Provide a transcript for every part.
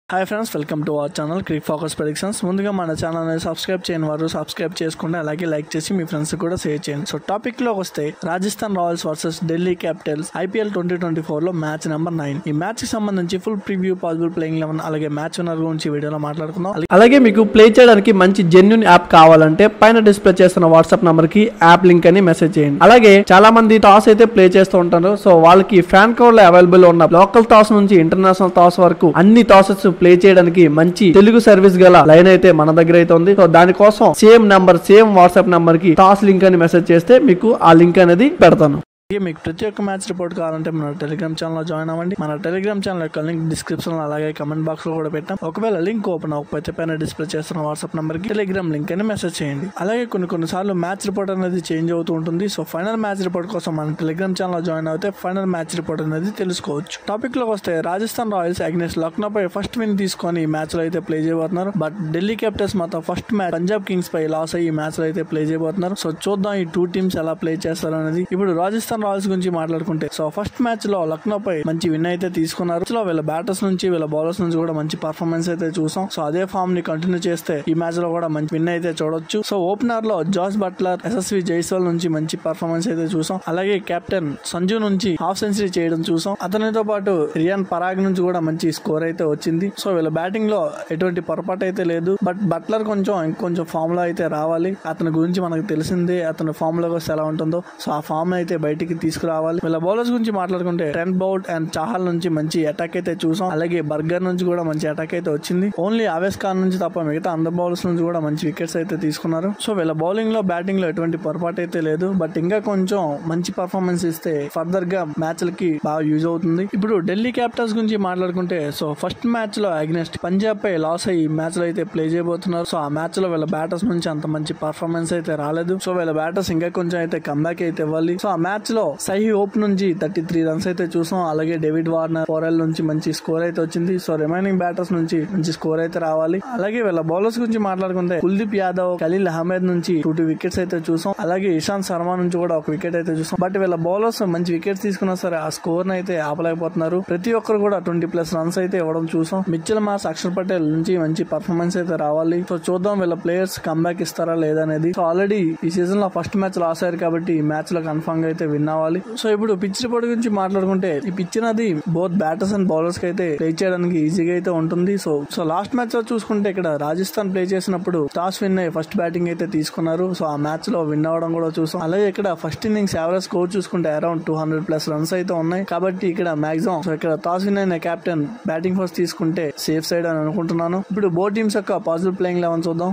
hi friends welcome to our channel Crick Focus predictions ముందుగా మన ఛానల్ని సబ్స్క్రైబ్ చేయని వారు సబ్స్క్రైబ్ చేసుకోండి అలాగే లైక్ చేసి మీ ఫ్రెండ్స్ కూడా షేర్ చేయండి సో టాపిక్ లోకి వస్తే Rajasthan Royals versus Delhi Capitals IPL twenty twenty four లో మ్యాచ్ నెంబర్ నైన్ ఈ మ్యాచ్ కి సంబంధించి full preview possible playing eleven అలాగే మ్యాచ్ విన్నర్ గురించి వీడియోలో మాట్లాడుకుందాం అలాగే మీకు ప్లే చేయడానికి మంచి జెన్యున్ యాప్ కావాలంటే పైన డిస్ప్లే చేస్తున్న వాట్సాప్ నంబర్ కి యాప్ లింక్ అని మెసేజ్ చేయండి అలాగే చాలా మంది టాస్ అయితే ప్లే చేస్తూ ఉంటారు సో వాళ్ళకి ఫ్యాన్ కోడ్ లో అవైలబుల్ ఉన్న లోకల్ టాస్ నుంచి ఇంటర్నేషనల్ టాస్ వరకు అన్ని టాసెస్ ప్లే చేయడానికి మంచి తెలుగు సర్వీస్ గల లైన్ అయితే మన దగ్గర అయితే ఉంది సో దానికోసం same number same WhatsApp number కి టాస్ లింక్ అని మెసేజ్ చేస్తే మీకు ఆ లింక్ అనేది పెడతాను అలాగే మీకు ప్రతి ఒక్క మ్యాచ్ రిపోర్ట్ కావాలంటే మన టెలిగ్రామ్ ఛానల్ లో జాయిన్ అవ్వండి మన టెలిగ్రామ్ ఛానల్ యొక్క లింక్ డిస్క్రిప్షన్ లో అలాగే కమెంట్ బాక్స్ లో కూడా పెట్టాం ఒకవేళ లింక్ ఓపెన్ అవ్వకపోతే పైన డిస్ప్లే చేస్తున్న వాట్సాప్ నంబర్ కి టెలిగ్రామ్ లింక్ అని మెసేజ్ చేయండి అలాగే కొన్ని కొన్ని సార్లు మ్యాచ్ రిపోర్ట్ అనేది చేంజ్ అవుతూ ఉంటుంది సో ఫైనల్ మ్యాచ్ రిపోర్ట్ కోసం మన టెలిగ్రామ్ ఛానల్ లో జాయిన్ అయితే ఫైనల్ మ్యాచ్ రిపోర్ట్ అనేది తెలుసుకోవచ్చు టాపిక్ లోకి వస్తే రాజస్థాన్ రాయల్స్ అగ్నెస్ట్ లక్నో పై ఫస్ట్ విన్ తీసుకొని ఈ మ్యాచ్ లో అయితే ప్లే చేయబోతున్నారు బట్ ఢిల్లీ క్యాపిటల్స్ మాత్రం ఫస్ట్ మ్యాచ్ పంజాబ్ కింగ్స్ పై లాస్ అయ్యి ఈ మ్యాచ్ లో అయితే ప్లే చేయబోతున్నారు సో చూద్దాం ఈ టూ టీమ్స్ ఎలా ప్లే చేస్తారు అనేది ఇప్పుడు రాజస్థాన్ రాయల్స్ గురించి మాట్లాడుకుంటే సో ఫస్ట్ మ్యాచ్ లో లక్నో పై మంచి విన్ అయితే తీసుకున్నారు సో వీళ్ళ బ్యాటర్స్ నుంచి వీళ్ళ బౌలర్స్ నుంచి కూడా మంచి పర్ఫార్మెన్స్ అయితే చూసాం సో అదే ఫామ్ ని కంటిన్యూ చేస్తే ఈ మ్యాచ్ లో కూడా మంచి విన్ అయితే చూడొచ్చు సో ఓపెనర్ లో జాస్ బట్లర్ ఎస్ఎస్వి జైస్వాల్ నుంచి మంచి పర్ఫార్మెన్స్ అయితే చూసాం అలాగే కెప్టెన్ సంజు నుంచి హాఫ్ సెంచరీ చేయడం చూసాం అతనితో పాటు రియాన్ పరాగ్ నుంచి కూడా మంచి స్కోర్ అయితే వచ్చింది సో వీళ్ళ బ్యాటింగ్ లో ఎటువంటి పొరపాటు అయితే లేదు బట్ బట్లర్ కొంచెం ఇంకొంచెం ఫామ్ లో అయితే రావాలి అతని గురించి మనకు తెలిసిందే అతని ఫామ్ లోకి వస్తే ఎలా ఉంటుందో సో ఆ ఫామ్ అయితే బయటికి తీసుకురావాలి వీళ్ళ బౌలర్స్ గురించి మాట్లాడుకుంటే ట్రెంట్ బౌల్ట్ అండ్ చాహల్ నుంచి మంచి అటాక్ అయితే చూసాం అలాగే బర్గర్ నుంచి కూడా మంచి అటాక్ అయితే వచ్చింది ఓన్లీ ఆవేస్ ఖాన్ నుంచి తప్ప మిగతా అందరు బౌలర్స్ నుంచి కూడా మంచి వికెట్స్ అయితే తీసుకున్నారు సో వీళ్ళ బౌలింగ్ లో బ్యాటింగ్ లో ఎటువంటి పొరపాటు అయితే లేదు బట్ ఇంకా కొంచెం మంచి పర్ఫార్మెన్స్ ఇస్తే ఫర్దర్ గా మ్యాచ్ లకి బాగా యూజ్ అవుతుంది ఇప్పుడు ఢిల్లీ క్యాపిటల్స్ గురించి మాట్లాడుకుంటే సో ఫస్ట్ మ్యాచ్ లో అగ్నెస్ట్ పంజాబ్ పై లాస్ అయ్యి మ్యాచ్ లో అయితే ప్లే చేయబోతున్నారు సో ఆ మ్యాచ్ లో వీళ్ళ బ్యాటర్స్ నుంచి అంత మంచి పర్ఫార్మెన్స్ అయితే రాలేదు సో వీళ్ళ బ్యాటర్స్ ఇంకా కొంచెం అయితే కంబ్యాక్ అయితే ఇవ్వాలి సో ఆ మ్యాచ్ లో సహీ ఓప్ నుంచి థర్టీ త్రీ రన్స్ అయితే చూసాం అలాగే డేవిడ్ వార్నర్ ఫోరెల్ నుంచి మంచి స్కోర్ అయితే వచ్చింది సో రిమైనింగ్ బ్యాటర్స్ నుంచి మంచి స్కోర్ అయితే రావాలి అలాగే వీళ్ళ బౌలర్స్ గురించి మాట్లాడుకుంటే కుల్దీప్ యాదవ్ ఖలీల్ అహ్మద్ నుంచి టూ టూ వికెట్స్ అయితే చూసాం అలాగే ఇషాంత్ శర్మ నుంచి కూడా ఒక వికెట్ అయితే చూసాం బట్ వీళ్ళ బౌలర్స్ మంచి వికెట్స్ తీసుకున్నా సరే ఆ స్కోర్ అయితే ఆపలేకపోతున్నారు ప్రతి ఒక్కరు కూడా ట్వంటీ ప్లస్ రన్స్ అయితే ఇవ్వడం చూసాం మిచ్చల్ మాస్ అక్షర్ పటేల్ నుంచి మంచి పర్ఫార్మెన్స్ అయితే రావాలి సో చూద్దాం వీళ్ళ ప్లేయర్స్ కంబ్యాక్ ఇస్తారా లేదా అనేది సో ఆల్రెడీ ఈ సీజన్ లో ఫస్ట్ మ్యాచ్ లాస్ అయ్యారు కాబట్టి ఈ మ్యాచ్ లో కన్ఫర్మ్ గా అయితే విన్ అవ్వాలి సో ఇప్పుడు పిచ్ రిపోర్ట్ గురించి మాట్లాడుకుంటే ఈ పిచ్ అనేది బోత్ బ్యాటర్స్ అండ్ బౌలర్స్ కి అయితే ప్లే చేయడానికి ఈజీగా అయితే ఉంటుంది సో సో లాస్ట్ మ్యాచ్ లో చూసుకుంటే ఇక్కడ రాజస్థాన్ ప్లే చేసినప్పుడు టాస్ విన్ అయ్యి ఫస్ట్ బ్యాటింగ్ అయితే తీసుకున్నారు సో ఆ మ్యాచ్ లో విన్ అవ్వడం కూడా చూసాం అలాగే ఇక్కడ ఫస్ట్ ఇన్నింగ్స్ యావరేజ్ స్కోర్ చూసుకుంటే around two hundred plus runs అయితే ఉన్నాయి కాబట్టి ఇక్కడ మాక్సిమం సో ఇక్కడ టాస్ విన్ అయిన కెప్టెన్ బ్యాటింగ్ ఫస్ట్ తీసుకుంటే సేఫ్ సైడ్ అని అనుకుంటున్నాను ఇప్పుడు బో టీమ్స్ యొక్క పాజిటివ్ ప్లేయింగ్ లెవెన్ చూద్దాం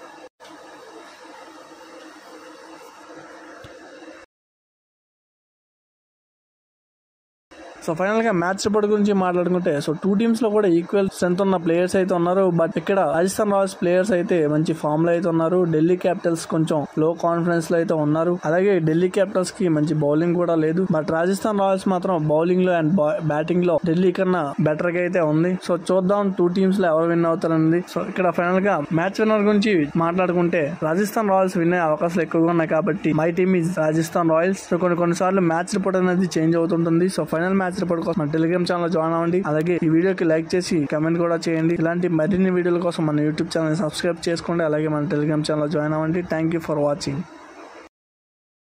సో ఫైనల్ గా మ్యాచ్ రిపోర్ట్ గురించి మాట్లాడుకుంటే సో టూ టీమ్స్ లో కూడా ఈక్వల్ స్ట్రెంత్ ఉన్న ప్లేయర్స్ అయితే ఉన్నారు బట్ ఇక్కడ రాజస్థాన్ రాయల్స్ ప్లేయర్స్ అయితే మంచి ఫామ్ లో అయితే ఉన్నారు ఢిల్లీ క్యాపిటల్స్ కొంచెం లో కాన్ఫిడెన్స్ లో అయితే ఉన్నారు అలాగే ఢిల్లీ క్యాపిటల్స్ కి మంచి బౌలింగ్ కూడా లేదు బట్ రాజస్థాన్ రాయల్స్ మాత్రం బౌలింగ్ లో అండ్ బ్యాటింగ్ లో ఢిల్లీ కన్నా బెటర్ గా అయితే ఉంది సో చూద్దాం టూ టీమ్స్ లో ఎవరు విన్ అవుతారన్నది సో ఇక్కడ ఫైనల్ గా మ్యాచ్ విన్నర్ గురించి మాట్లాడుకుంటే రాజస్థాన్ రాయల్స్ విన్ అయ్యే అవకాశాలు ఎక్కువగా ఉన్నాయి కాబట్టి my team is Rajasthan Royals so కొన్ని కొన్నిసార్లు మ్యాచ్ రిపోర్ట్ అనేది చేంజ్ అవుతుంటుంది సో ఫైనల్ మ్యాచ్ రిపోర్ట్ కోసం మన టెలిగ్రామ్ ఛానల్ జాయిన్ అవ్వండి అలాగే ఈ వీడియోకి లైక్ చేసి కమెంట్ కూడా చేయండి ఇలాంటి మరిన్ని వీడియోల కోసం మన యూట్యూబ్ ఛానల్ సబ్స్క్రైబ్ చేసుకోండి అలాగే మన టెలిగ్రామ్ ఛానల్ జాయిన్ అవ్వండి థ్యాంక్ యూ ఫర్ వాచింగ్